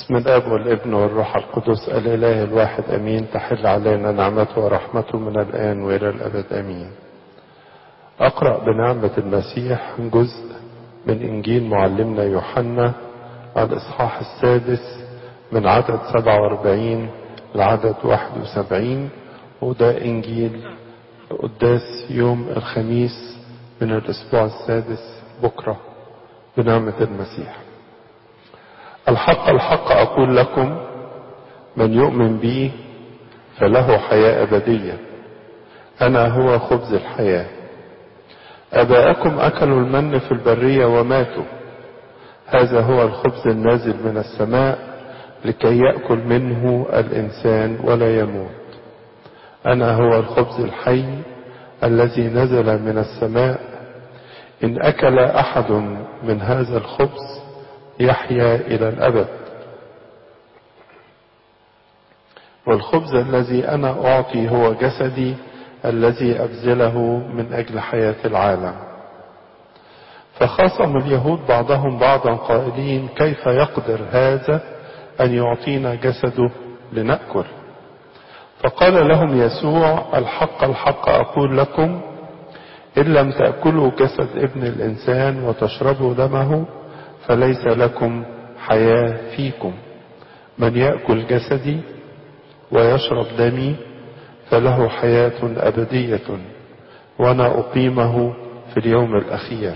بسم الاب والابن والروح القدس الاله الواحد امين تحل علينا نعمته ورحمته من الان والى الابد امين اقرا بنعمه المسيح جزء من انجيل معلمنا يوحنا الاصحاح السادس من عدد 47 لعدد 71 وده انجيل قداس يوم الخميس من الاسبوع السادس بكره بنعمه المسيح الحق الحق أقول لكم من يؤمن بي فله حياة أبدية أنا هو خبز الحياة أباءكم أكلوا المن في البرية وماتوا هذا هو الخبز النازل من السماء لكي يأكل منه الإنسان ولا يموت أنا هو الخبز الحي الذي نزل من السماء إن أكل أحد من هذا الخبز يحيا إلى الأبد والخبز الذي أنا أعطي هو جسدي الذي أبذله من أجل حياة العالم فخاصم اليهود بعضهم بعضا قائلين كيف يقدر هذا أن يعطينا جسده لنأكل فقال لهم يسوع الحق الحق أقول لكم إن لم تأكلوا جسد ابن الإنسان وتشربوا دمه فليس لكم حياة فيكم من يأكل جسدي ويشرب دمي فله حياة أبدية وأنا أقيمه في اليوم الأخير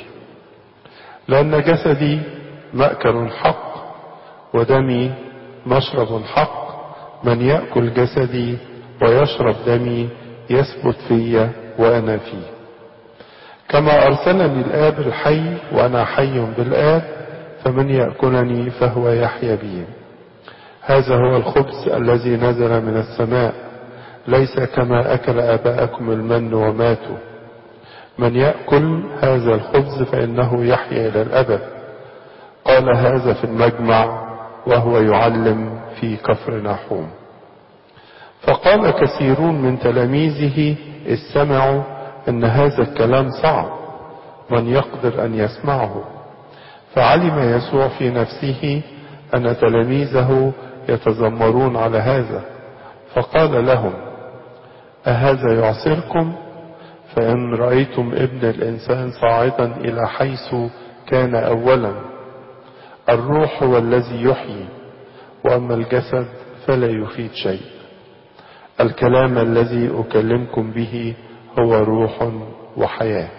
لأن جسدي مأكل حق ودمي مشرب حق من يأكل جسدي ويشرب دمي يثبت في وأنا فيه كما أرسلني الآب الحي وأنا حي بالآب فمن يأكلني فهو يحيا بي هذا هو الخبز الذي نزل من السماء ليس كما أكل آباءكم المن وماتوا من يأكل هذا الخبز فإنه يحيا إلى الأبد قال هذا في المجمع وهو يعلم في كفر ناحوم فقال كثيرون من تلاميذه إذ سمعوا أن هذا الكلام صعب من يقدر أن يسمعه فعلم يسوع في نفسه أن تلاميذه يتذمرون على هذا فقال لهم أهذا يعصركم فإن رأيتم ابن الإنسان صاعدا إلى حيث كان أولا الروح هو الذي يحيي وأما الجسد فلا يفيد شيء الكلام الذي أكلمكم به هو روح وحياة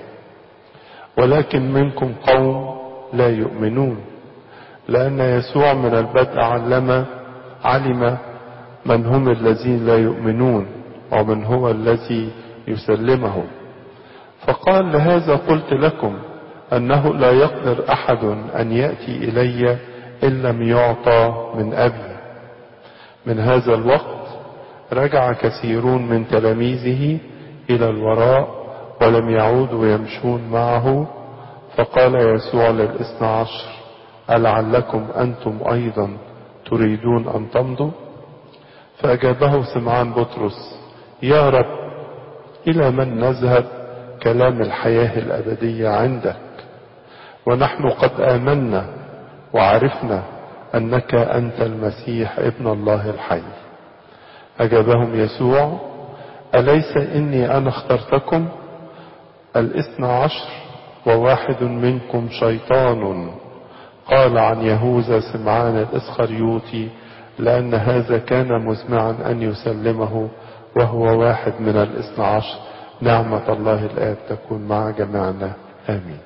ولكن منكم قوم لا يؤمنون لأن يسوع من البدء علم علم من هم الذين لا يؤمنون ومن هو الذي يسلمهم فقال لهذا قلت لكم أنه لا يقدر أحد أن يأتي إلي إن لم يعطى من أبي من هذا الوقت رجع كثيرون من تلاميذه إلى الوراء ولم يعودوا يمشون معه فقال يسوع للاثنى عشر ألعلكم أنتم أيضا تريدون أن تمضوا فأجابه سمعان بطرس يا رب إلى من نذهب كلام الحياة الأبدية عندك ونحن قد آمنا وعرفنا أنك أنت المسيح ابن الله الحي أجابهم يسوع أليس إني أنا اخترتكم الاثنى عشر وواحد منكم شيطان قال عن يهوذا سمعان الإسخريوطي لأن هذا كان مزمعا أن يسلمه وهو واحد من الاثنى عشر نعمة الله الآب تكون مع جميعنا آمين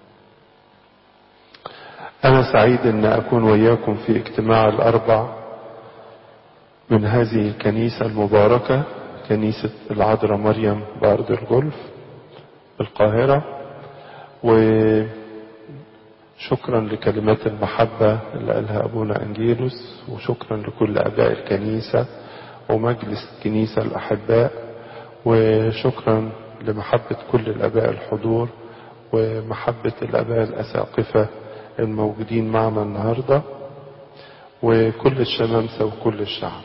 أنا سعيد أن أكون وياكم في اجتماع الأربع من هذه الكنيسة المباركة كنيسة العذراء مريم بأرض الجولف بالقاهرة وشكرا لكلمات المحبة اللي قالها أبونا أنجيلوس وشكرا لكل أباء الكنيسة ومجلس الكنيسة الأحباء وشكرا لمحبة كل الأباء الحضور ومحبة الأباء الأساقفة الموجودين معنا النهاردة وكل الشمامسة وكل الشعب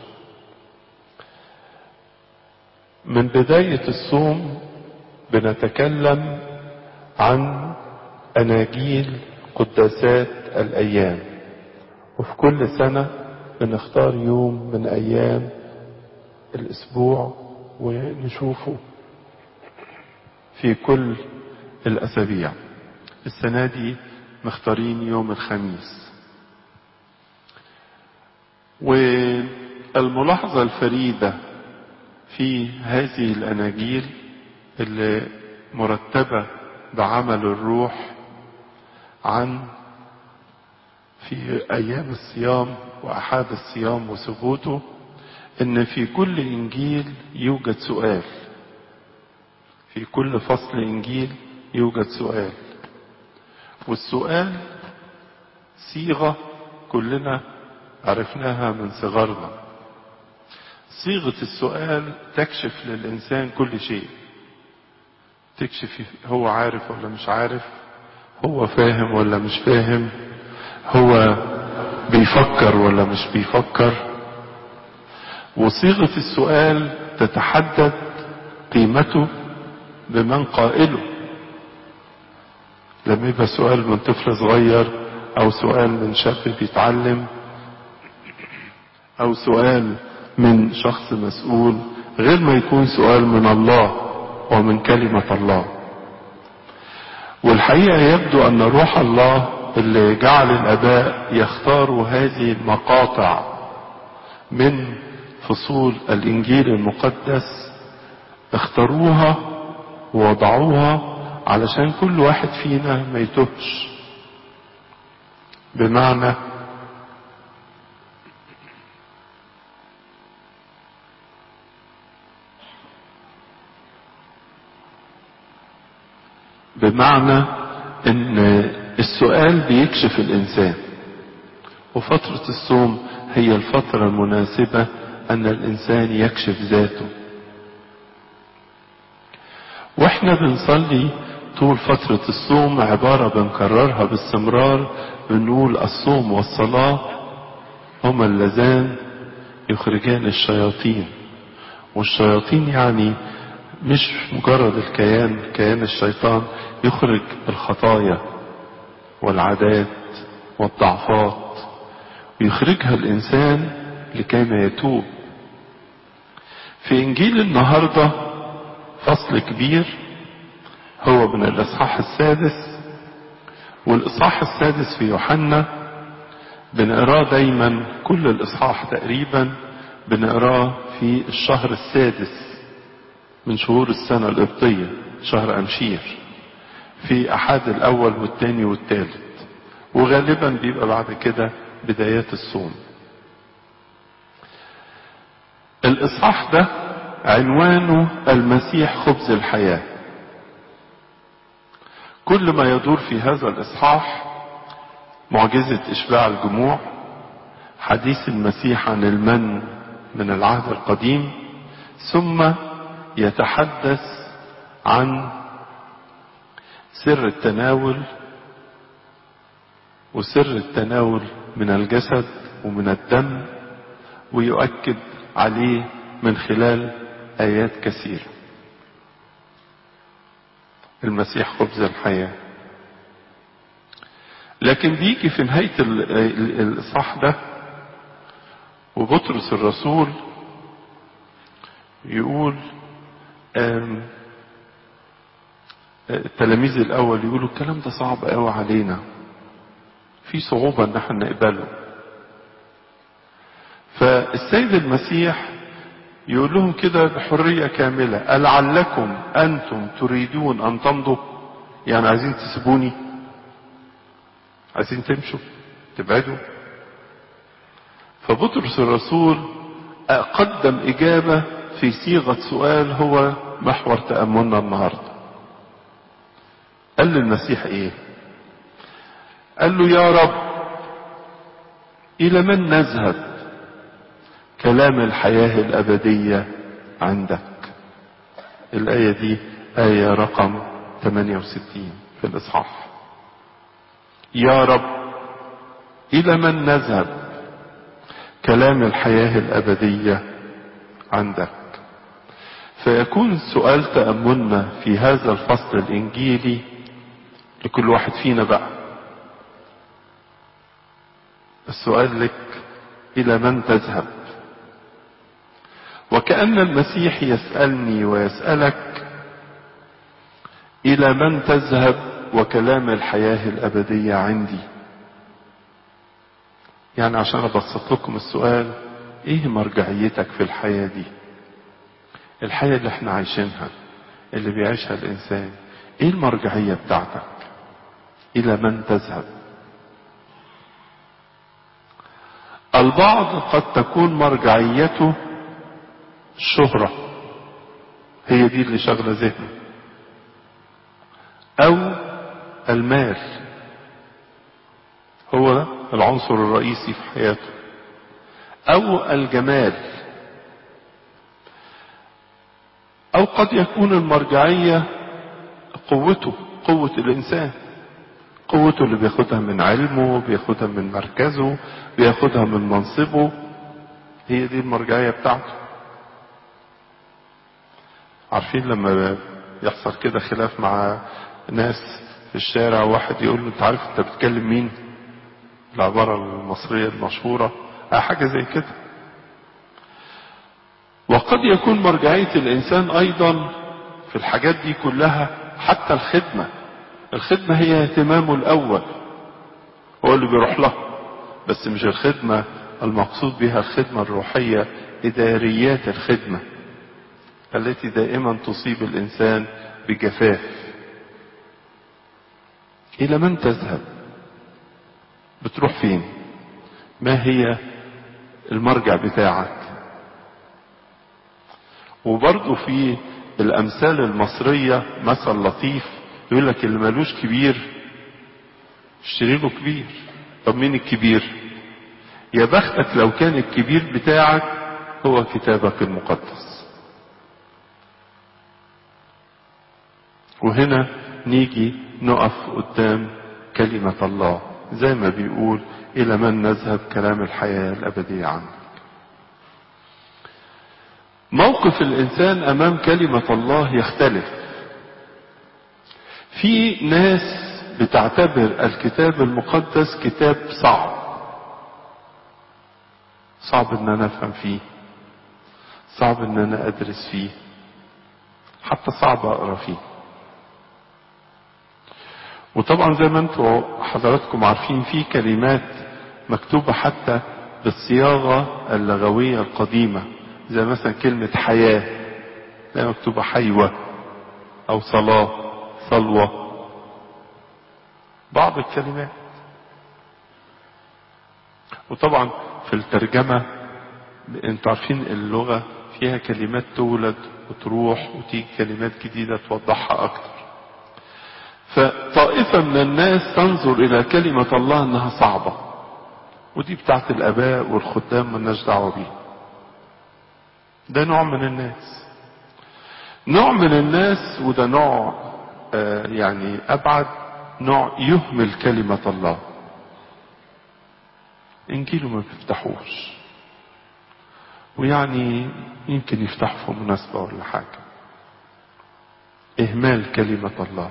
من بداية الصوم بنتكلم عن أناجيل قداسات الأيام وفي كل سنة بنختار يوم من أيام الأسبوع ونشوفه في كل الأسابيع السنة دي مختارين يوم الخميس والملاحظة الفريدة في هذه الأناجيل اللي مرتبة بعمل الروح عن في أيام الصيام وأحاد الصيام وثبوته إن في كل إنجيل يوجد سؤال في كل فصل إنجيل يوجد سؤال والسؤال صيغة كلنا عرفناها من صغرنا صيغة السؤال تكشف للإنسان كل شيء تكشف هو عارف ولا مش عارف هو فاهم ولا مش فاهم هو بيفكر ولا مش بيفكر وصيغة السؤال تتحدد قيمته بمن قائله لما يبقى سؤال من طفل صغير او سؤال من شاب بيتعلم او سؤال من شخص مسؤول غير ما يكون سؤال من الله ومن كلمة الله والحقيقة يبدو ان روح الله اللي جعل الاباء يختاروا هذه المقاطع من فصول الانجيل المقدس اختاروها ووضعوها علشان كل واحد فينا ما يتوهش بمعنى بمعنى ان السؤال بيكشف الانسان وفترة الصوم هي الفترة المناسبة ان الانسان يكشف ذاته واحنا بنصلي طول فترة الصوم عبارة بنكررها باستمرار بنقول الصوم والصلاة هما اللذان يخرجان الشياطين والشياطين يعني مش مجرد الكيان كيان الشيطان يخرج الخطايا والعادات والضعفات ويخرجها الإنسان لكي ما يتوب في إنجيل النهارده فصل كبير هو من الإصحاح السادس والإصحاح السادس في يوحنا بنقراه دايما كل الإصحاح تقريبا بنقراه في الشهر السادس من شهور السنة القبطية شهر أمشير في أحد الأول والثاني والثالث وغالبا بيبقى بعد كده بدايات الصوم الإصحاح ده عنوانه المسيح خبز الحياة كل ما يدور في هذا الإصحاح معجزة إشباع الجموع حديث المسيح عن المن من العهد القديم ثم يتحدث عن سر التناول وسر التناول من الجسد ومن الدم ويؤكد عليه من خلال آيات كثيرة المسيح خبز الحياة لكن بيجي في نهاية الإصحاح ده وبطرس الرسول يقول التلاميذ الأول يقولوا الكلام ده صعب قوي علينا في صعوبة ان احنا نقبله فالسيد المسيح يقول لهم كده بحرية كاملة ألعلكم أنتم تريدون أن تمضوا يعني عايزين تسيبوني عايزين تمشوا تبعدوا فبطرس الرسول قدم إجابة في صيغة سؤال هو محور تأملنا النهاردة قال للمسيح إيه قال له يا رب إلى من نذهب كلام الحياة الأبدية عندك الآية دي آية رقم 68 في الإصحاح يا رب إلى من نذهب كلام الحياة الأبدية عندك فيكون سؤال تأملنا في هذا الفصل الإنجيلي لكل واحد فينا بقى السؤال لك إلى من تذهب وكأن المسيح يسألني ويسألك إلى من تذهب وكلام الحياة الأبدية عندي يعني عشان أبسط لكم السؤال إيه مرجعيتك في الحياة دي الحياة اللي احنا عايشينها اللي بيعيشها الإنسان إيه المرجعية بتاعتك إلى من تذهب البعض قد تكون مرجعيته الشهرة هي دي اللي شغلة ذهنه أو المال هو العنصر الرئيسي في حياته أو الجمال أو قد يكون المرجعية قوته قوة الإنسان قوته اللي بياخدها من علمه بياخدها من مركزه بياخدها من منصبه هي دي المرجعية بتاعته عارفين لما يحصل كده خلاف مع ناس في الشارع واحد يقول له انت عارف انت بتكلم مين العبارة المصرية المشهورة اه حاجة زي كده وقد يكون مرجعية الإنسان أيضا في الحاجات دي كلها حتى الخدمة الخدمة هي اهتمامه الأول هو اللي بيروح له بس مش الخدمة المقصود بها الخدمة الروحية إداريات الخدمة التي دائما تصيب الإنسان بجفاف إلى من تذهب بتروح فين ما هي المرجع بتاعك وبرضه في الأمثال المصرية مثل لطيف يقول لك اللي مالوش كبير اشتري له كبير طب مين الكبير يا بختك لو كان الكبير بتاعك هو كتابك المقدس وهنا نيجي نقف قدام كلمة الله زي ما بيقول إلى من نذهب كلام الحياة الأبدية عنك موقف الإنسان أمام كلمة الله يختلف في ناس بتعتبر الكتاب المقدس كتاب صعب صعب ان انا افهم فيه صعب ان انا ادرس فيه حتى صعب اقرا فيه وطبعا زي ما انتم حضراتكم عارفين في كلمات مكتوبة حتى بالصياغة اللغوية القديمة زي مثلا كلمة حياة زي مكتوبة حيوة أو صلاة صلوة بعض الكلمات وطبعا في الترجمة انتوا عارفين اللغة فيها كلمات تولد وتروح وتيجي كلمات جديدة توضحها أكتر فطائفة من الناس تنظر إلى كلمة الله أنها صعبة ودي بتاعت الآباء والخدام مالناش دعوة بيها ده نوع من الناس نوع من الناس وده نوع آه يعني أبعد نوع يهمل كلمة الله إنجيله ما بيفتحوش ويعني يمكن يفتحوا في مناسبة ولا حاجة إهمال كلمة الله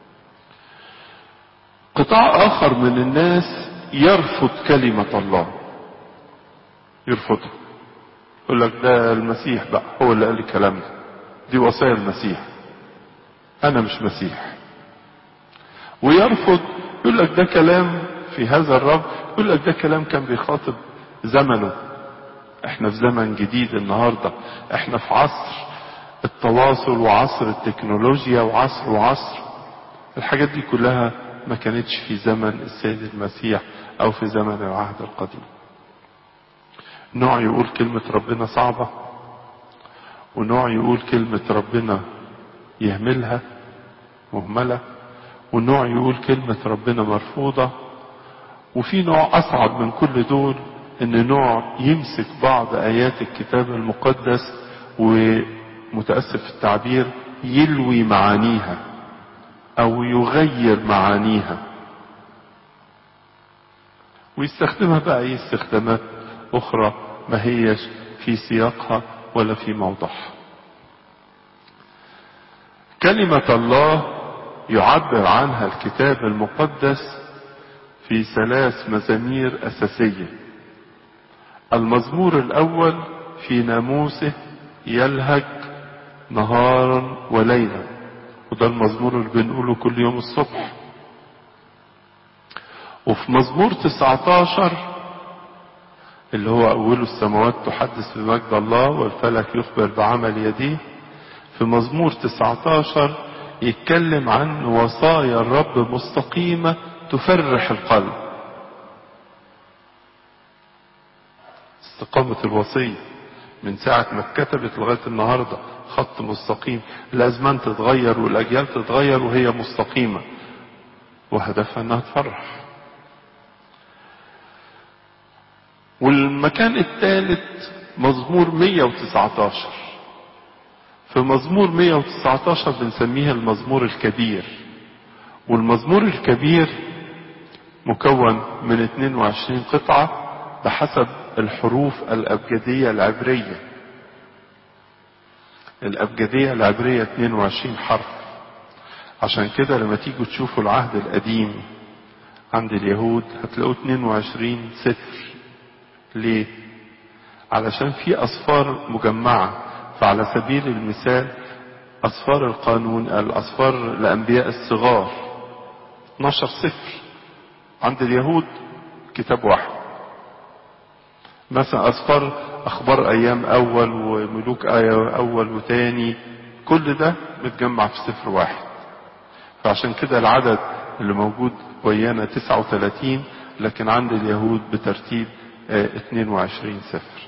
قطاع آخر من الناس يرفض كلمة الله يرفضها يقول لك ده المسيح بقى هو اللي قال الكلام ده دي وصايا المسيح أنا مش مسيح ويرفض يقول لك ده كلام في هذا الرب يقول لك ده كلام كان بيخاطب زمنه احنا في زمن جديد النهارده احنا في عصر التواصل وعصر التكنولوجيا وعصر وعصر الحاجات دي كلها ما كانتش في زمن السيد المسيح او في زمن العهد القديم نوع يقول كلمة ربنا صعبة ونوع يقول كلمة ربنا يهملها مهملة ونوع يقول كلمة ربنا مرفوضة وفي نوع أصعب من كل دول إن نوع يمسك بعض آيات الكتاب المقدس ومتأسف في التعبير يلوي معانيها أو يغير معانيها ويستخدمها بقى أي استخدامات أخرى ما هيش في سياقها ولا في موضعها كلمة الله يعبر عنها الكتاب المقدس في ثلاث مزامير أساسية المزمور الأول في ناموسه يلهج نهارا وليلا وده المزمور اللي بنقوله كل يوم الصبح وفي مزمور 19 اللي هو أوله السماوات تحدث بمجد الله والفلك يخبر بعمل يديه في مزمور 19 يتكلم عن وصايا الرب مستقيمة تفرح القلب استقامة الوصية من ساعة ما اتكتبت لغاية النهاردة خط مستقيم الأزمان تتغير والأجيال تتغير وهي مستقيمة وهدفها انها تفرح والمكان الثالث مزمور 119 في مزمور 119 بنسميها المزمور الكبير والمزمور الكبير مكون من 22 قطعة بحسب الحروف الأبجدية العبرية الأبجدية العبرية 22 حرف عشان كده لما تيجوا تشوفوا العهد القديم عند اليهود هتلاقوا 22 سفر ليه علشان في أصفار مجمعة فعلى سبيل المثال أصفار القانون الأصفار الأنبياء الصغار 12 سفر عند اليهود كتاب واحد مثلا أصفار أخبار أيام أول وملوك آية أول وتاني كل ده متجمع في سفر واحد فعشان كده العدد اللي موجود ويانا 39 لكن عند اليهود بترتيب 22 سفر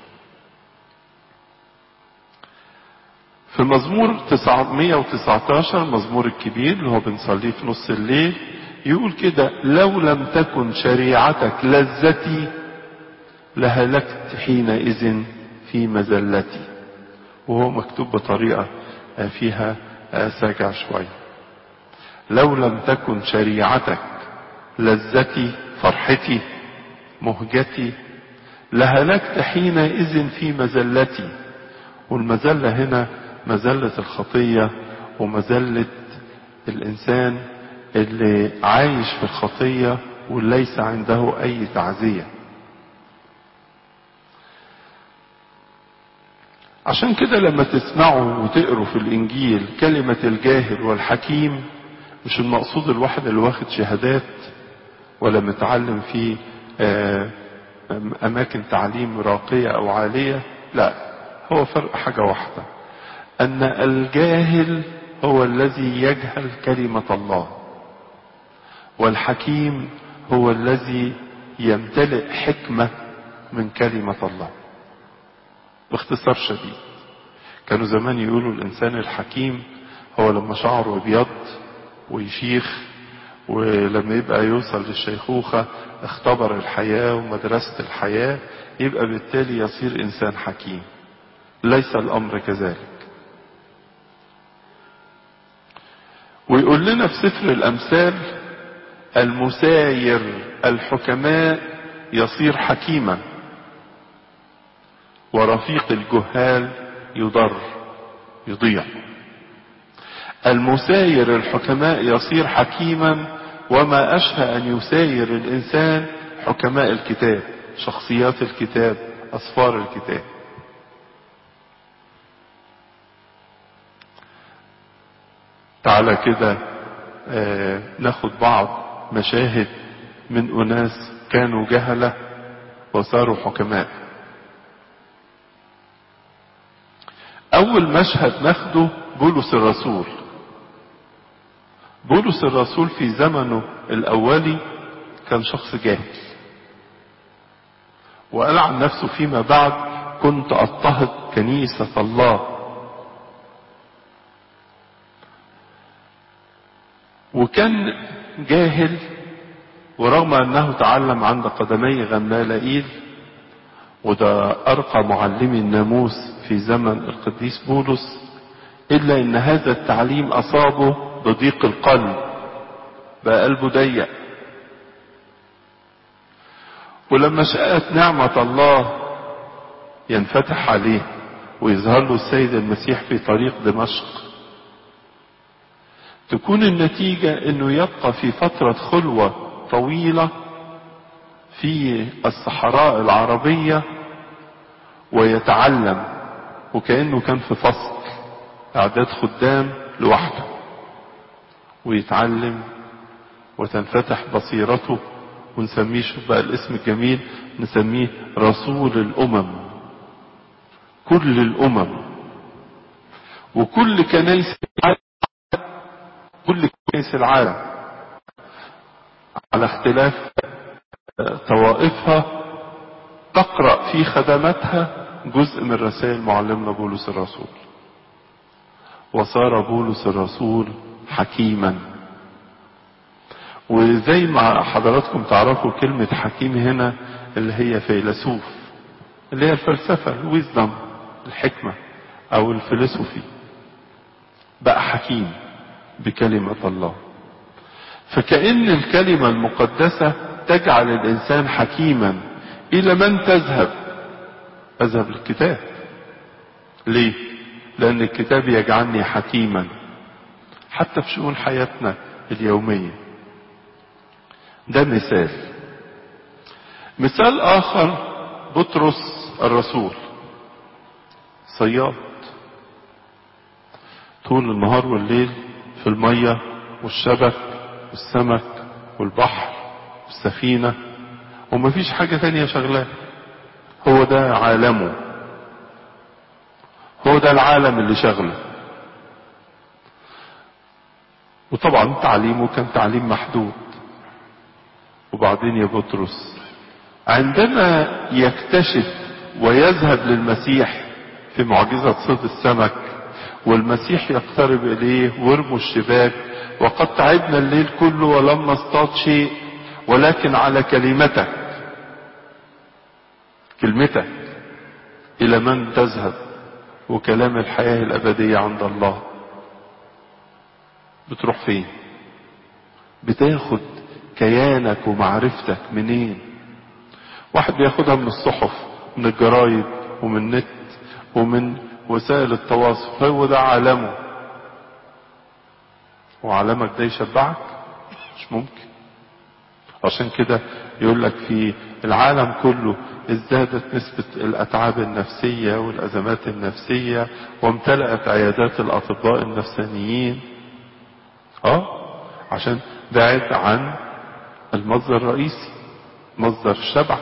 في مزمور 919 مزمور الكبير اللي هو بنصليه في نص الليل يقول كده لو لم تكن شريعتك لذتي لهلكت حينئذ في مزلتي وهو مكتوب بطريقة فيها ساجع شوية لو لم تكن شريعتك لذتي فرحتي مهجتي لهلكت حينئذ في مزلتي والمزلة هنا مزلة الخطية ومزلة الإنسان اللي عايش في الخطية وليس عنده أي تعزية عشان كده لما تسمعوا وتقروا في الإنجيل كلمة الجاهل والحكيم مش المقصود الواحد اللي واخد شهادات ولا متعلم في أماكن تعليم راقية أو عالية لا هو فرق حاجة واحدة أن الجاهل هو الذي يجهل كلمة الله والحكيم هو الذي يمتلئ حكمة من كلمة الله باختصار شديد كانوا زمان يقولوا الإنسان الحكيم هو لما شعره ابيض ويشيخ ولما يبقى يوصل للشيخوخة اختبر الحياة ومدرسة الحياة يبقى بالتالي يصير إنسان حكيم ليس الأمر كذلك ويقول لنا في سفر الأمثال المساير الحكماء يصير حكيما ورفيق الجهال يضر يضيع المساير الحكماء يصير حكيما وما أشهى أن يساير الإنسان حكماء الكتاب شخصيات الكتاب أسفار الكتاب تعالى كده آه ناخد بعض مشاهد من أناس كانوا جهلة وصاروا حكماء أول مشهد ناخده بولس الرسول بولس الرسول في زمنه الأولي كان شخص جاهل وقال عن نفسه فيما بعد كنت أضطهد كنيسة الله وكان جاهل ورغم أنه تعلم عند قدمي غمالائيل وده أرقى معلمي الناموس في زمن القديس بولس إلا أن هذا التعليم أصابه بضيق القلب بقى قلبه ضيق ولما شاءت نعمة الله ينفتح عليه ويظهر له السيد المسيح في طريق دمشق تكون النتيجة انه يبقى في فترة خلوة طويلة في الصحراء العربية ويتعلم وكأنه كان في فصل اعداد خدام لوحده ويتعلم وتنفتح بصيرته ونسميه شوف بقى الاسم الجميل نسميه رسول الامم كل الامم وكل كنايس العالم كل كنايس العالم على اختلاف طوائفها تقرأ في خدماتها جزء من رسائل معلمنا بولس الرسول وصار بولس الرسول حكيما وزي ما حضراتكم تعرفوا كلمة حكيم هنا اللي هي فيلسوف اللي هي الفلسفة الويزدم الحكمة او الفلسفي بقى حكيم بكلمة الله فكأن الكلمة المقدسة تجعل الإنسان حكيما إلى من تذهب أذهب للكتاب ليه لأن الكتاب يجعلني حكيما حتى في شؤون حياتنا اليومية ده مثال مثال آخر بطرس الرسول صياد طول النهار والليل في المية والشبك والسمك والبحر والسفينة ومفيش حاجة تانية شغلاه هو ده عالمه هو ده العالم اللي شغله وطبعا تعليمه كان تعليم محدود وبعدين يا بطرس عندما يكتشف ويذهب للمسيح في معجزة صيد السمك والمسيح يقترب إليه ويرموا الشباك وقد تعبنا الليل كله ولم نصطاد شيء ولكن على كلمتك كلمتك إلى من تذهب وكلام الحياة الأبدية عند الله بتروح فين بتاخد كيانك ومعرفتك منين واحد بياخدها من الصحف من الجرايد ومن النت ومن وسائل التواصل هو ده عالمه وعالمك ده يشبعك مش ممكن عشان كده يقول لك في العالم كله ازدادت نسبة الأتعاب النفسية والأزمات النفسية وامتلأت عيادات الأطباء النفسانيين اه عشان بعد عن المصدر الرئيسي مصدر الشبع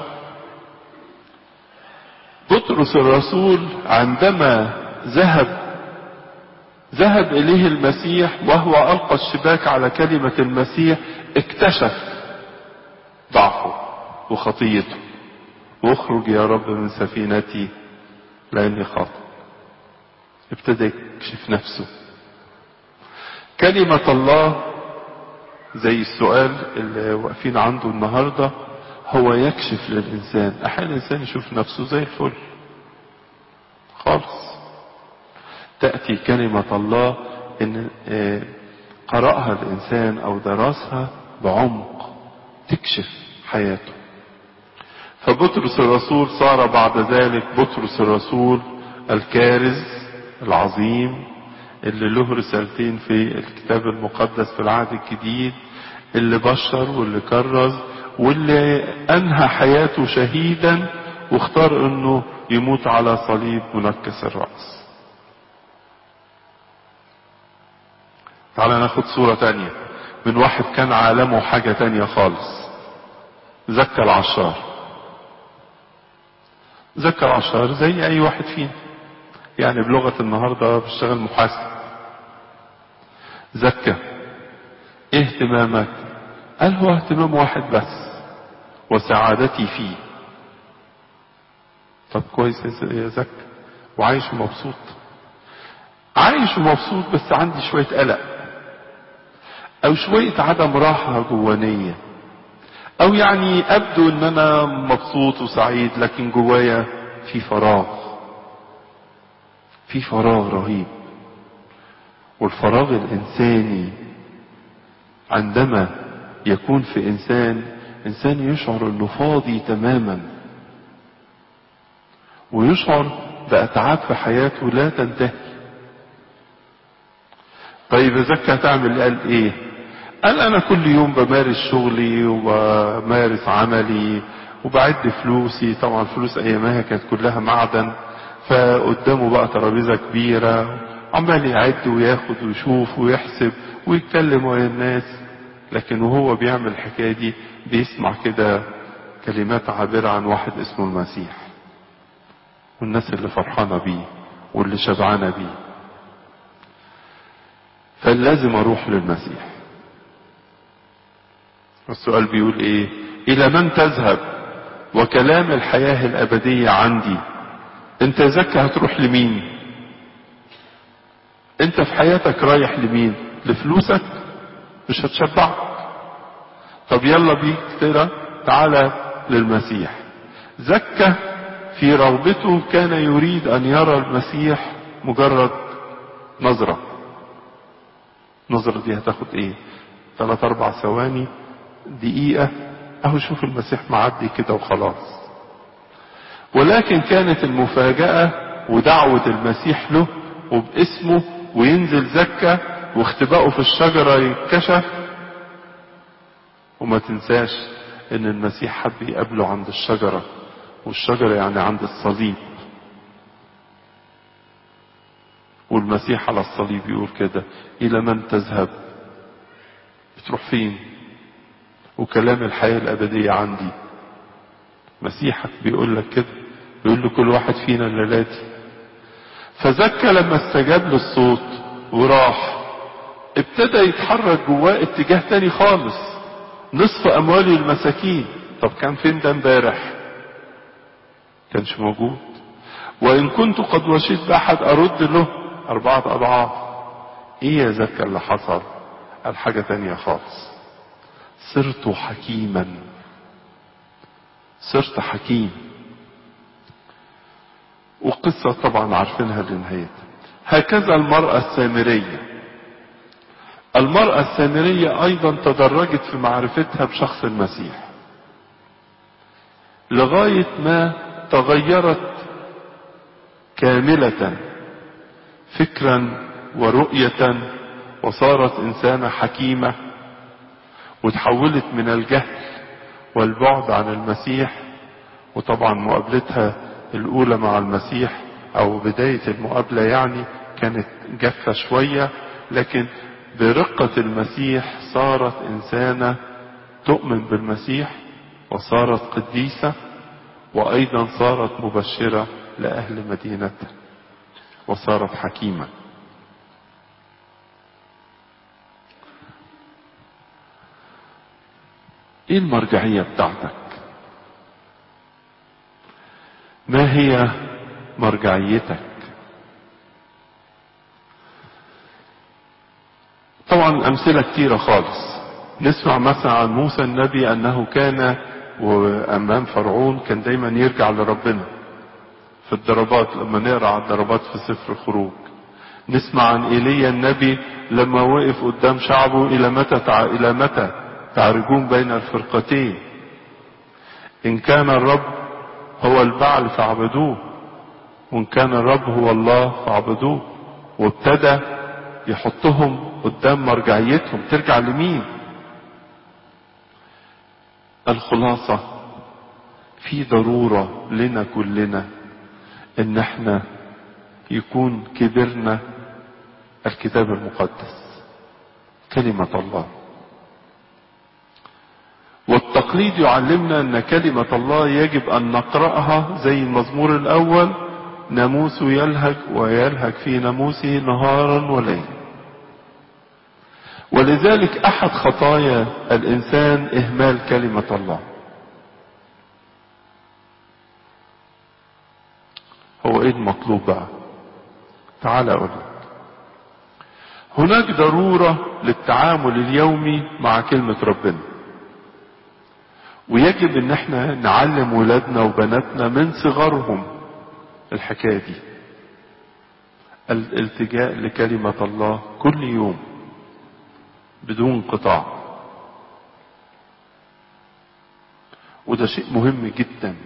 بطرس الرسول عندما ذهب ذهب إليه المسيح وهو ألقى الشباك على كلمة المسيح اكتشف ضعفه وخطيته واخرج يا رب من سفينتي لأني خاطئ ابتدى يكشف نفسه كلمة الله زي السؤال اللي واقفين عنده النهاردة هو يكشف للإنسان أحيانا الإنسان يشوف نفسه زي الفل خالص تأتي كلمة الله إن قرأها الإنسان أو درسها بعمق تكشف حياته فبطرس الرسول صار بعد ذلك بطرس الرسول الكارز العظيم اللي له رسالتين في الكتاب المقدس في العهد الجديد اللي بشر واللي كرز واللي انهى حياته شهيدا واختار انه يموت على صليب منكس الرأس تعال ناخد صورة تانية من واحد كان عالمه حاجة تانية خالص زكى العشار زكى العشار زي اي واحد فينا يعني بلغة النهاردة بيشتغل محاسب زكى ايه اهتمامك قال هو اهتمام واحد بس وسعادتي فيه طب كويس يا زكى وعايش مبسوط عايش ومبسوط بس عندي شوية قلق او شوية عدم راحة جوانية او يعني ابدو ان انا مبسوط وسعيد لكن جوايا في فراغ في فراغ رهيب والفراغ الانساني عندما يكون في انسان انسان يشعر انه فاضي تماما ويشعر باتعاب في حياته لا تنتهي طيب زكى هتعمل قال ايه قال انا كل يوم بمارس شغلي وبمارس عملي وبعد فلوسي طبعا الفلوس ايامها كانت كلها معدن فقدامه بقى ترابيزه كبيره عمال يعد وياخد ويشوف ويحسب ويتكلم ويا الناس لكن وهو بيعمل الحكايه دي بيسمع كده كلمات عابره عن واحد اسمه المسيح والناس اللي فرحانه بيه واللي شبعانه بيه فلازم اروح للمسيح السؤال بيقول ايه الى من تذهب وكلام الحياة الابدية عندي انت زكي هتروح لمين انت في حياتك رايح لمين لفلوسك مش هتشبعك طب يلا بيك كده تعالى للمسيح زكى في رغبته كان يريد ان يرى المسيح مجرد نظرة النظرة دي هتاخد ايه ثلاث اربع ثواني دقيقة اهو شوف المسيح معدي كده وخلاص ولكن كانت المفاجأة ودعوة المسيح له وباسمه وينزل زكة واختبائه في الشجرة يتكشف وما تنساش ان المسيح حب يقابله عند الشجرة والشجرة يعني عند الصليب والمسيح على الصليب يقول كده الى من تذهب بتروح فين وكلام الحياة الابدية عندي مسيحك بيقول لك كده بيقول لكل واحد فينا الليلاتي فزكى لما استجاب للصوت وراح ابتدى يتحرك جواه اتجاه تاني خالص نصف اموالي المساكين طب كان فين ده امبارح كانش موجود وان كنت قد وشيت باحد ارد له اربعة اضعاف ايه يا زكى اللي حصل قال حاجة تانية خالص صرت حكيما صرت حكيم وقصة طبعا عارفينها لنهايتها هكذا المرأة السامرية المرأة السامرية أيضا تدرجت في معرفتها بشخص المسيح لغاية ما تغيرت كاملة فكرا ورؤية وصارت إنسانة حكيمة وتحولت من الجهل والبعد عن المسيح وطبعا مقابلتها الأولى مع المسيح أو بداية المقابلة يعني كانت جافة شوية لكن برقة المسيح صارت إنسانة تؤمن بالمسيح وصارت قديسة وأيضا صارت مبشرة لأهل مدينتها وصارت حكيمة ايه المرجعية بتاعتك ما هي مرجعيتك طبعا امثلة كتيرة خالص نسمع مثلا عن موسى النبي انه كان وامام فرعون كان دايما يرجع لربنا في الضربات لما نقرا على الضربات في سفر الخروج نسمع عن ايليا النبي لما وقف قدام شعبه الى متى تع... الى متى تعرجون بين الفرقتين ان كان الرب هو البعل فاعبدوه وان كان الرب هو الله فاعبدوه وابتدى يحطهم قدام مرجعيتهم ترجع لمين الخلاصة في ضرورة لنا كلنا ان احنا يكون كبرنا الكتاب المقدس كلمة الله والتقليد يعلمنا ان كلمة الله يجب ان نقرأها زي المزمور الاول ناموس يلهج ويلهج في ناموسه نهارا وليلا ولذلك احد خطايا الانسان اهمال كلمة الله هو ايه المطلوب بقى تعال اقول لك هناك ضرورة للتعامل اليومي مع كلمة ربنا ويجب ان احنا نعلم ولادنا وبناتنا من صغرهم الحكاية دي الالتجاء لكلمة الله كل يوم بدون انقطاع وده شيء مهم جدا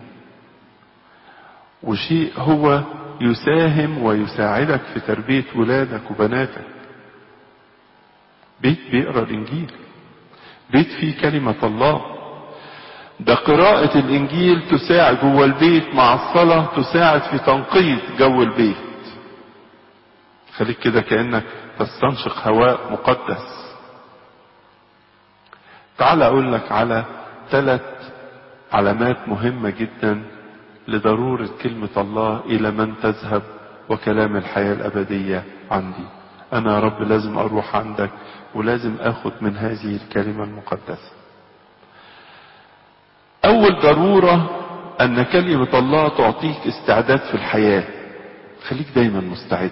وشيء هو يساهم ويساعدك في تربية ولادك وبناتك بيت بيقرا الانجيل بيت فيه كلمة الله ده قراءة الانجيل تساعد جوه البيت مع الصلاة تساعد في تنقية جو البيت خليك كده كأنك تستنشق هواء مقدس تعال اقول لك على ثلاث علامات مهمة جدا لضرورة كلمة الله الى من تذهب وكلام الحياة الابدية عندي انا يا رب لازم اروح عندك ولازم اخد من هذه الكلمة المقدسة اول ضرورة ان كلمة الله تعطيك استعداد في الحياة خليك دايما مستعد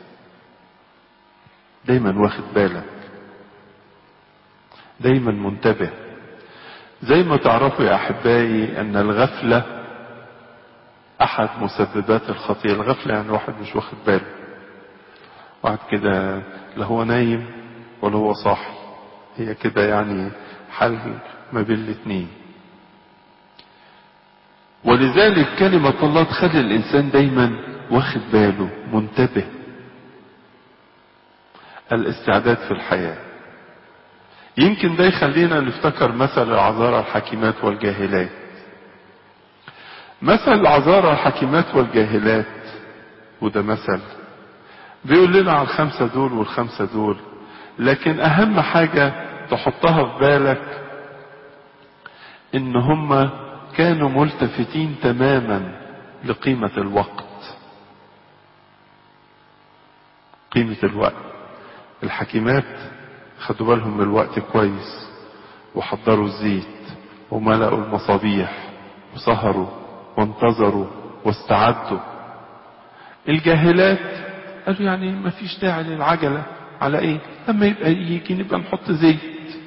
دايما واخد بالك دايما منتبه زي ما تعرفوا يا احبائي ان الغفلة احد مسببات الخطيئة الغفلة يعني واحد مش واخد باله واحد كده لا هو نايم ولا هو صاحي هي كده يعني حل ما بين الاتنين ولذلك كلمة الله تخلي الانسان دايما واخد باله منتبه الاستعداد في الحياة يمكن ده يخلينا نفتكر مثل العذارى الحكيمات والجاهلات مثل العذارى الحكيمات والجاهلات وده مثل بيقول لنا على الخمسة دول والخمسة دول لكن اهم حاجة تحطها في بالك ان هم كانوا ملتفتين تماما لقيمة الوقت قيمة الوقت الحكيمات خدوا بالهم من الوقت كويس وحضروا الزيت وملأوا المصابيح وسهروا وانتظروا واستعدوا الجاهلات قالوا يعني ما فيش داعي للعجلة على ايه لما يبقى يجي نبقى نحط زيت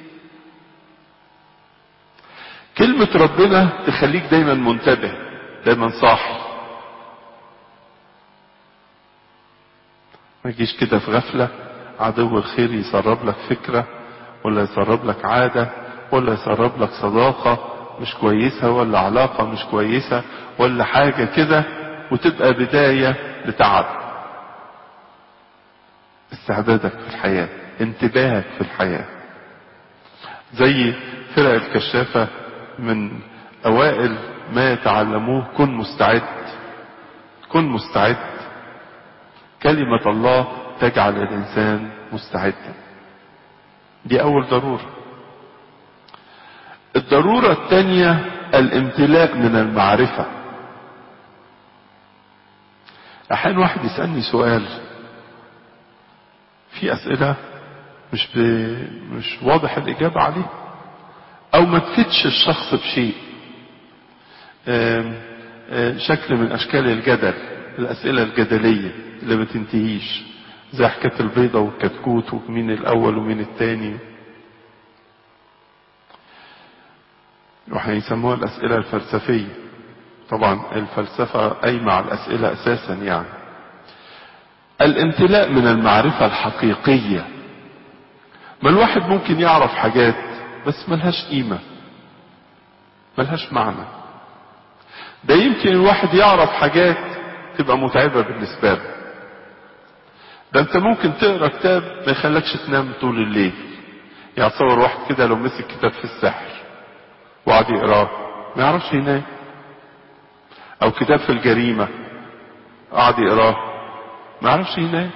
كلمة ربنا تخليك دايما منتبه دايما صاحي ما تجيش كده في غفلة عدو الخير يسرب لك فكرة ولا يسرب لك عادة ولا يسرب لك صداقة مش كويسة ولا علاقة مش كويسة ولا حاجة كده وتبقى بداية لتعب استعدادك في الحياة انتباهك في الحياة زي فرق الكشافة من اوائل ما يتعلموه كن مستعد كن مستعد كلمة الله تجعل الانسان مستعدا دي اول ضرورة الضرورة الثانية الامتلاء من المعرفة احيانا واحد يسألني سؤال في اسئلة مش ب... مش واضح الاجابة عليه او ما تفيدش الشخص بشيء آم آم شكل من اشكال الجدل الاسئلة الجدلية اللي ما تنتهيش زي حكاية البيضة والكتكوت ومين الاول ومين التاني وهيسموها الاسئلة الفلسفية طبعا الفلسفة قايمة على الاسئلة اساسا يعني الامتلاء من المعرفة الحقيقية ما الواحد ممكن يعرف حاجات بس ملهاش قيمة ملهاش معنى ده يمكن الواحد يعرف حاجات تبقى متعبة بالنسبة له ده انت ممكن تقرا كتاب ما يخلكش تنام طول الليل يعني تصور واحد كده لو مسك كتاب في السحر وقعد يقراه ما يعرفش ينام او كتاب في الجريمة قعد يقراه ما يعرفش ينام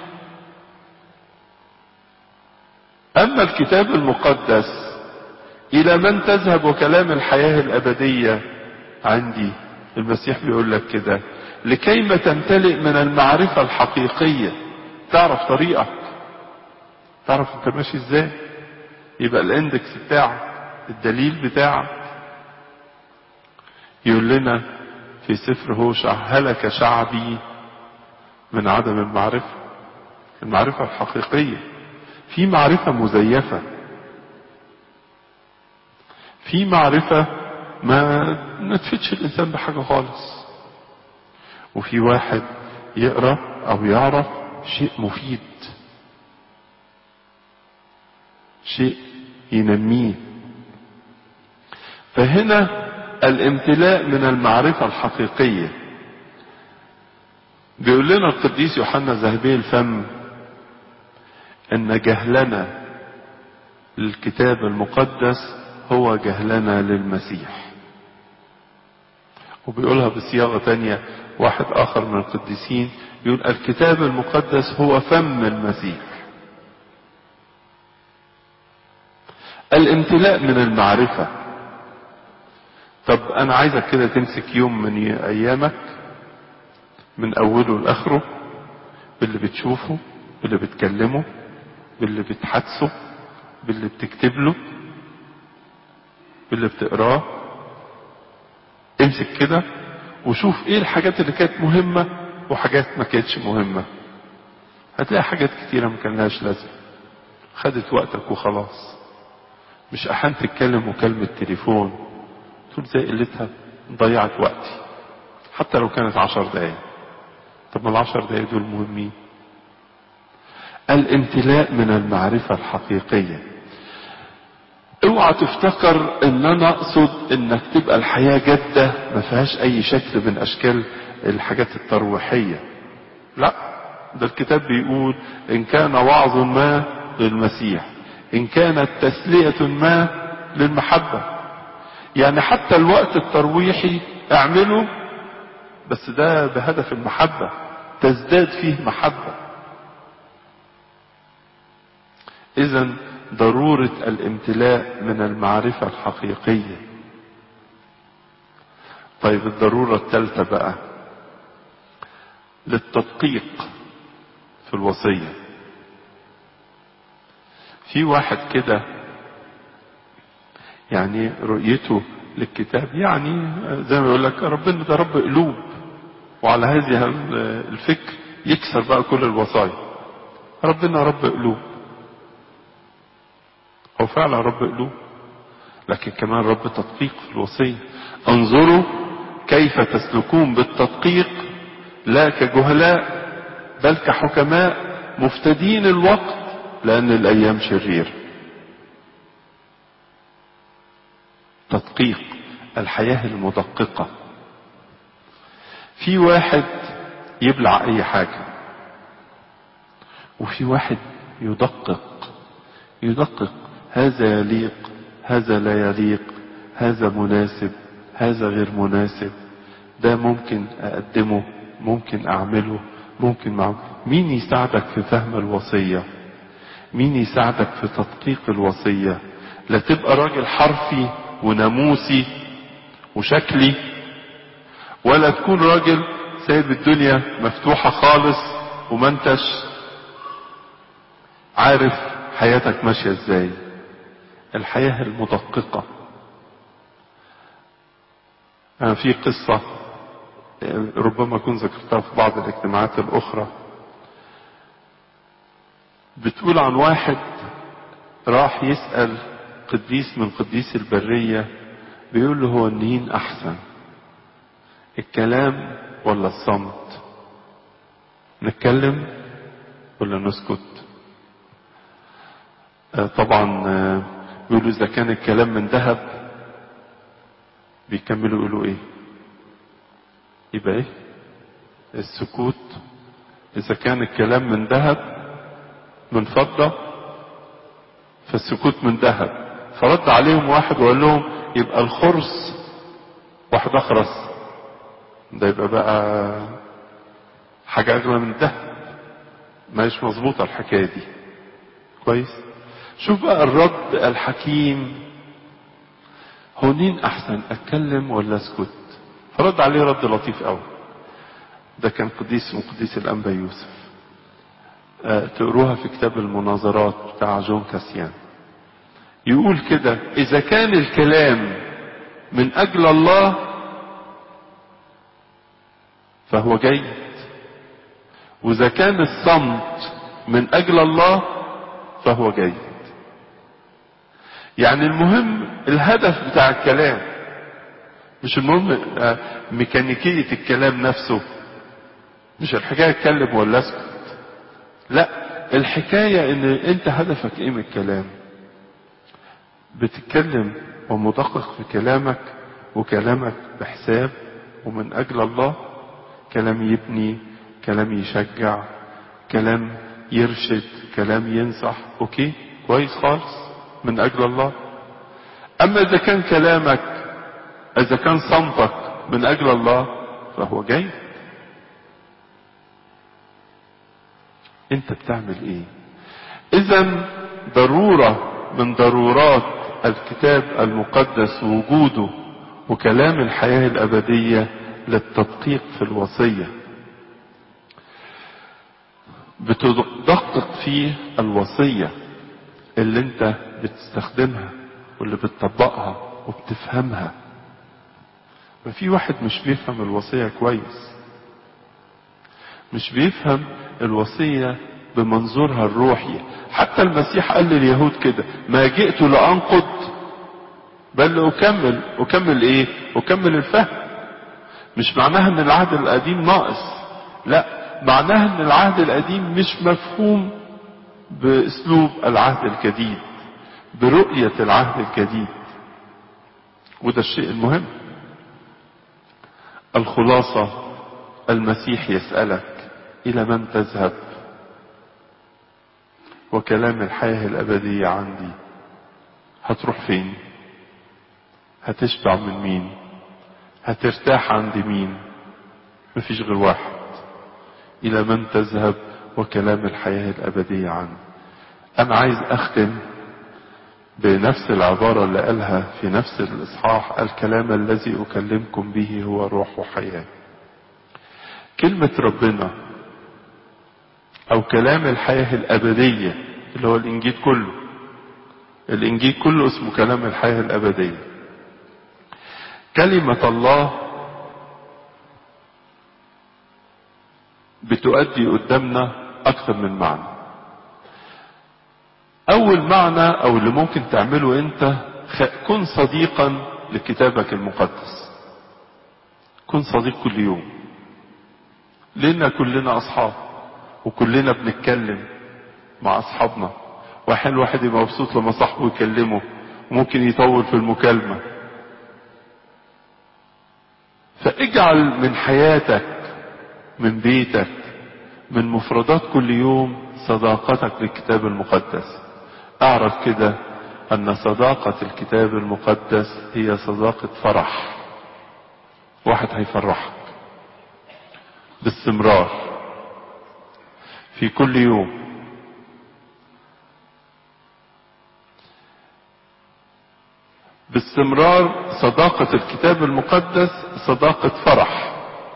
اما الكتاب المقدس الى من تذهب وكلام الحياة الابدية عندي المسيح بيقول لك كده لكيما تمتلئ من المعرفة الحقيقية تعرف طريقك تعرف انت ماشي ازاي يبقى الاندكس بتاعك الدليل بتاعك يقول لنا في سفر هوشع هلك شعبي من عدم المعرفة المعرفة الحقيقية في معرفة مزيفة في معرفة ما ما تفيدش الإنسان بحاجة خالص وفي واحد يقرأ أو يعرف شيء مفيد شيء ينميه فهنا الامتلاء من المعرفة الحقيقية بيقول لنا القديس يوحنا ذهبي الفم ان جهلنا للكتاب المقدس هو جهلنا للمسيح وبيقولها بصياغة تانية واحد آخر من القديسين يقول الكتاب المقدس هو فم المسيح الامتلاء من المعرفة طب أنا عايزك كده تمسك يوم من أيامك من أوله لآخره باللي بتشوفه باللي بتكلمه باللي بتحدثه باللي بتكتب له باللي بتقراه امسك كده وشوف ايه الحاجات اللي كانت مهمة وحاجات ما كانتش مهمة هتلاقي حاجات كتيرة ما كان لهاش لازمة خدت وقتك وخلاص مش احيانا تتكلم مكالمة تليفون تقول زي قلتها ضيعت وقتي حتى لو كانت عشر دقايق طب ما العشر دقايق دول مهمين الامتلاء من المعرفة الحقيقية اوعى تفتكر ان انا اقصد انك تبقى الحياة جادة ما فيهاش اي شكل من اشكال الحاجات الترويحية لا ده الكتاب بيقول ان كان وعظ ما للمسيح ان كانت تسلية ما للمحبة يعني حتى الوقت الترويحي اعمله بس ده بهدف المحبة تزداد فيه محبة اذا ضرورة الامتلاء من المعرفة الحقيقية طيب الضرورة الثالثة بقى للتدقيق في الوصية في واحد كده يعني رؤيته للكتاب يعني زي ما يقول لك ربنا ده رب قلوب وعلى هذه الفكر يكسر بقى كل الوصايا ربنا رب قلوب هو فعلا رب قلوب لكن كمان رب تدقيق في الوصية انظروا كيف تسلكون بالتدقيق لا كجهلاء بل كحكماء مفتدين الوقت لأن الأيام شرير تدقيق الحياة المدققة في واحد يبلع أي حاجة وفي واحد يدقق يدقق هذا يليق هذا لا يليق هذا مناسب هذا غير مناسب ده ممكن أقدمه ممكن أعمله ممكن معه مين يساعدك في فهم الوصية مين يساعدك في تدقيق الوصية لا تبقى راجل حرفي وناموسي وشكلي ولا تكون راجل سايب الدنيا مفتوحة خالص وما انتش عارف حياتك ماشية ازاي الحياة المدققة أنا في قصة ربما أكون ذكرتها في بعض الاجتماعات الأخرى بتقول عن واحد راح يسأل قديس من قديس البرية بيقول له هو النين أحسن الكلام ولا الصمت نتكلم ولا نسكت طبعا بيقولوا اذا كان الكلام من ذهب بيكملوا يقولوا ايه يبقى ايه السكوت اذا كان الكلام من ذهب من فضة فالسكوت من ذهب فرد عليهم واحد وقال لهم يبقى الخرس واحد اخرس ده يبقى بقى حاجة اغلى من الذهب مش مظبوطة الحكاية دي كويس شوف بقى الرد الحكيم هو مين احسن اتكلم ولا اسكت فرد عليه رد لطيف قوي ده كان قديس من قديس الانبا يوسف أه تقروها في كتاب المناظرات بتاع جون كاسيان يقول كده اذا كان الكلام من اجل الله فهو جيد واذا كان الصمت من اجل الله فهو جيد يعني المهم الهدف بتاع الكلام مش المهم ميكانيكية الكلام نفسه مش الحكاية اتكلم ولا اسكت لا الحكاية ان انت هدفك ايه من الكلام بتتكلم ومدقق في كلامك وكلامك بحساب ومن اجل الله كلام يبني كلام يشجع كلام يرشد كلام ينصح اوكي كويس خالص من اجل الله اما اذا كان كلامك اذا كان صمتك من أجل الله فهو جيد انت بتعمل ايه اذا ضرورة من ضرورات الكتاب المقدس وجوده وكلام الحياة الأبدية للتدقيق في الوصية بتدقق فيه الوصية اللي انت بتستخدمها واللي بتطبقها وبتفهمها ما في واحد مش بيفهم الوصية كويس مش بيفهم الوصية بمنظورها الروحي حتى المسيح قال لليهود كده ما جئت لأنقض بل أكمل أكمل إيه أكمل الفهم مش معناها ان العهد القديم ناقص لا معناها ان العهد القديم مش مفهوم باسلوب العهد الجديد برؤية العهد الجديد وده الشيء المهم الخلاصة المسيح يسألك إلى من تذهب وكلام الحياة الأبدية عندي هتروح فين هتشبع من مين هترتاح عند مين مفيش غير واحد إلى من تذهب وكلام الحياة الأبدية عنه أنا عايز أختم بنفس العبارة اللي قالها في نفس الإصحاح الكلام الذي أكلمكم به هو روح وحياة كلمة ربنا أو كلام الحياة الأبدية اللي هو الإنجيل كله الإنجيل كله اسمه كلام الحياة الأبدية كلمة الله بتؤدي قدامنا أكثر من معنى أول معنى أو اللي ممكن تعمله أنت كن صديقا لكتابك المقدس كن صديق كل يوم لأن كلنا أصحاب وكلنا بنتكلم مع أصحابنا واحيانا الواحد يبقى مبسوط لما صاحبه يكلمه وممكن يطول في المكالمة فاجعل من حياتك من بيتك من مفردات كل يوم صداقتك للكتاب المقدس اعرف كده ان صداقة الكتاب المقدس هي صداقة فرح واحد هيفرحك باستمرار في كل يوم باستمرار صداقة الكتاب المقدس صداقة فرح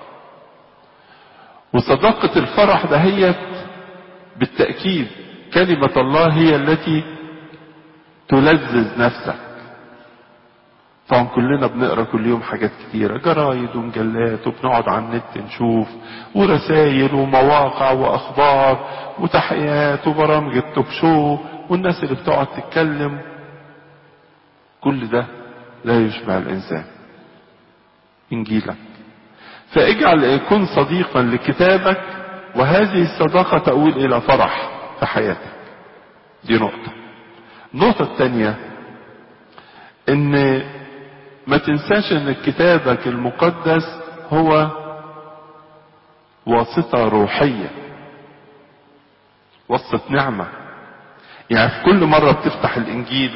وصداقة الفرح دهيت بالتأكيد كلمة الله هي التي تلذذ نفسك طبعا كلنا بنقرا كل يوم حاجات كتيرة جرايد ومجلات وبنقعد على النت نشوف ورسائل ومواقع واخبار وتحقيقات وبرامج التوك شو والناس اللي بتقعد تتكلم كل ده لا يشبع الانسان انجيلك فاجعل يكون صديقا لكتابك وهذه الصداقة تؤول الى فرح في حياتك دي نقطة النقطة الثانية ان ما تنساش ان كتابك المقدس هو واسطة روحية واسطة نعمة يعني في كل مرة بتفتح الانجيل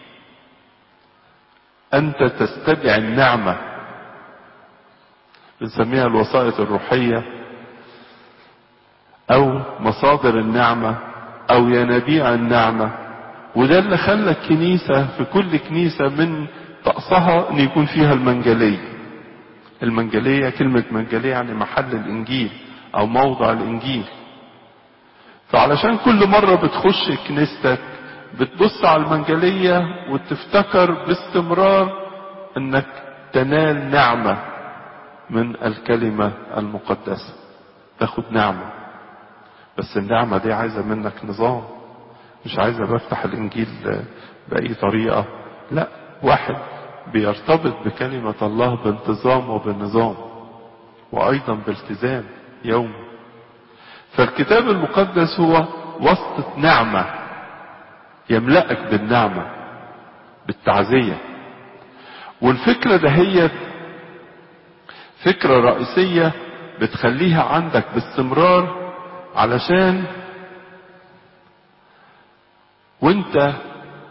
انت تستدعي النعمة بنسميها الوسائط الروحية او مصادر النعمة او ينابيع النعمة وده اللي خلى الكنيسة في كل كنيسة من طقسها ان يكون فيها المنجلية المنجلية كلمة منجلية يعني محل الانجيل او موضع الانجيل فعلشان كل مرة بتخش كنيستك بتبص على المنجلية وتفتكر باستمرار انك تنال نعمة من الكلمة المقدسة تاخد نعمة بس النعمة دي عايزة منك نظام مش عايزة بفتح الانجيل بأي طريقة لا واحد بيرتبط بكلمة الله بانتظام وبالنظام وايضا بالتزام يومي فالكتاب المقدس هو وسطة نعمة يملأك بالنعمة بالتعزية والفكرة ده هي فكرة رئيسية بتخليها عندك باستمرار علشان وانت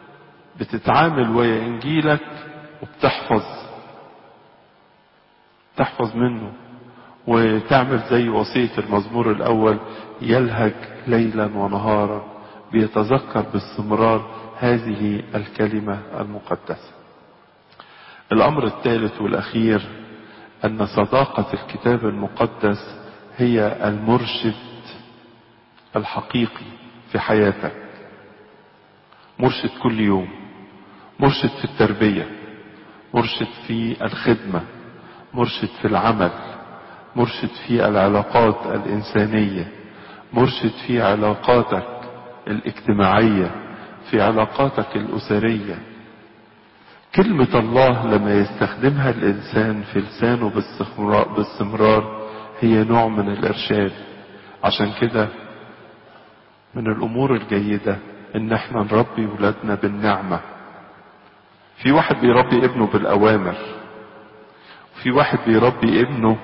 بتتعامل ويا انجيلك وبتحفظ تحفظ منه وتعمل زي وصية المزمور الأول يلهج ليلا ونهارا بيتذكر باستمرار هذه الكلمة المقدسة الأمر الثالث والأخير أن صداقة الكتاب المقدس هي المرشد الحقيقي في حياتك مرشد كل يوم مرشد في التربية مرشد في الخدمة مرشد في العمل مرشد في العلاقات الإنسانية مرشد في علاقاتك الاجتماعية في علاقاتك الأسرية كلمة الله لما يستخدمها الإنسان في لسانه باستمرار هي نوع من الإرشاد عشان كده من الأمور الجيدة إن احنا نربي ولادنا بالنعمة في واحد بيربي ابنه بالأوامر في واحد بيربي ابنه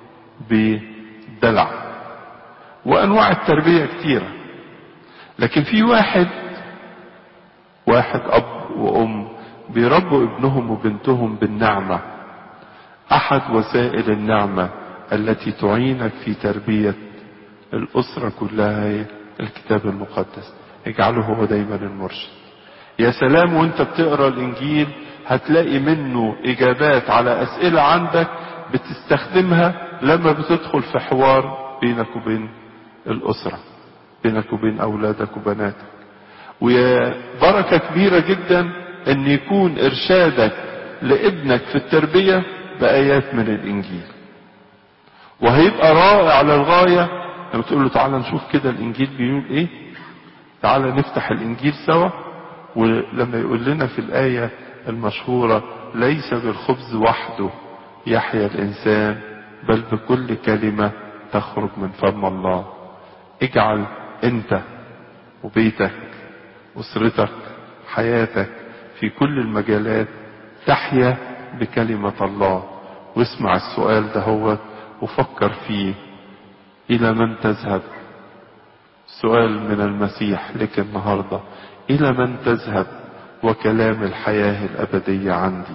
بدلع وأنواع التربية كتيرة لكن في واحد واحد أب وأم بيربوا ابنهم وبنتهم بالنعمة أحد وسائل النعمة التي تعينك في تربية الأسرة كلها هي الكتاب المقدس اجعله هو دايما المرشد يا سلام وانت بتقرا الانجيل هتلاقي منه اجابات على اسئله عندك بتستخدمها لما بتدخل في حوار بينك وبين الاسره بينك وبين اولادك وبناتك ويا بركه كبيره جدا ان يكون ارشادك لابنك في التربيه بايات من الانجيل وهيبقى رائع للغايه لما تقول له تعالى نشوف كده الانجيل بيقول ايه تعالى نفتح الانجيل سوا ولما يقول لنا في الايه المشهوره ليس بالخبز وحده يحيا الانسان بل بكل كلمه تخرج من فم الله اجعل انت وبيتك اسرتك حياتك في كل المجالات تحيا بكلمه الله واسمع السؤال ده هو وفكر فيه الى من تذهب سؤال من المسيح لك النهارده الى من تذهب وكلام الحياه الابديه عندي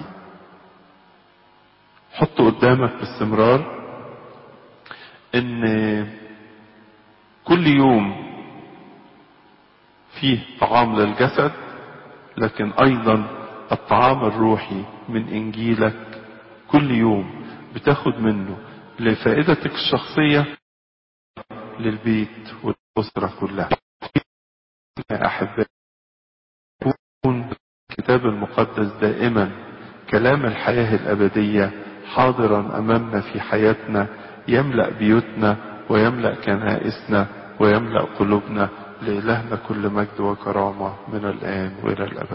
حط قدامك باستمرار ان كل يوم فيه طعام للجسد لكن ايضا الطعام الروحي من انجيلك كل يوم بتاخد منه لفائدتك الشخصيه للبيت والأسرة كلها يا أحبائي يكون الكتاب المقدس دائما كلام الحياة الأبدية حاضرا أمامنا في حياتنا يملأ بيوتنا ويملأ كنائسنا ويملأ قلوبنا لإلهنا كل مجد وكرامة من الآن وإلى الأبد